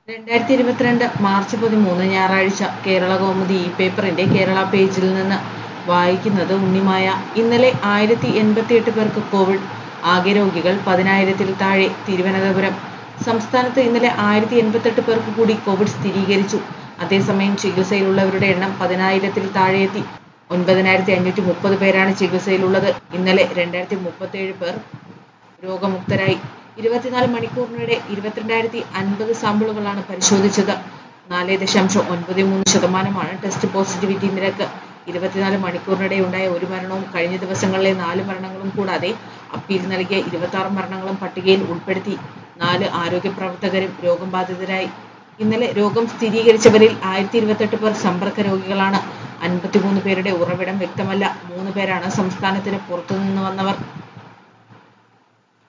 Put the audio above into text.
രണ്ടായിരത്തി ഇരുപത്തിരണ്ട് മാർച്ച് പതിമൂന്ന് ഞായറാഴ്ച കേരള കൗമുദി ഈ പേപ്പറിന്റെ കേരള പേജിൽ നിന്ന് വായിക്കുന്നത് ഉണ്ണിമായ ഇന്നലെ ആയിരത്തി എൺപത്തിയെട്ട് പേർക്ക് കോവിഡ് ആകെ രോഗികൾ പതിനായിരത്തിൽ താഴെ തിരുവനന്തപുരം സംസ്ഥാനത്ത് ഇന്നലെ ആയിരത്തി എൺപത്തെട്ട് പേർക്ക് കൂടി കോവിഡ് സ്ഥിരീകരിച്ചു അതേസമയം ചികിത്സയിലുള്ളവരുടെ എണ്ണം പതിനായിരത്തിൽ താഴെയെത്തി ഒൻപതിനായിരത്തി അഞ്ഞൂറ്റി മുപ്പത് പേരാണ് ചികിത്സയിലുള്ളത് ഇന്നലെ രണ്ടായിരത്തി മുപ്പത്തേഴ് പേർ രോഗമുക്തരായി ഇരുപത്തിനാല് മണിക്കൂറിനിടെ ഇരുപത്തിരണ്ടായിരത്തി അൻപത് സാമ്പിളുകളാണ് പരിശോധിച്ചത് നാല് ദശാംശം ഒൻപത് മൂന്ന് ശതമാനമാണ് ടെസ്റ്റ് പോസിറ്റിവിറ്റി നിരക്ക് ഇരുപത്തിനാല് മണിക്കൂറിനിടെയുണ്ടായ ഒരു മരണവും കഴിഞ്ഞ ദിവസങ്ങളിലെ നാല് മരണങ്ങളും കൂടാതെ അപ്പീൽ നൽകിയ ഇരുപത്താറ് മരണങ്ങളും പട്ടികയിൽ ഉൾപ്പെടുത്തി നാല് ആരോഗ്യ പ്രവർത്തകരും രോഗം ബാധിതരായി ഇന്നലെ രോഗം സ്ഥിരീകരിച്ചവരിൽ ആയിരത്തി ഇരുപത്തെട്ട് പേർ സമ്പർക്ക രോഗികളാണ് അൻപത്തിമൂന്ന് പേരുടെ ഉറവിടം വ്യക്തമല്ല മൂന്ന് പേരാണ് സംസ്ഥാനത്തിന് പുറത്തുനിന്ന് വന്നവർ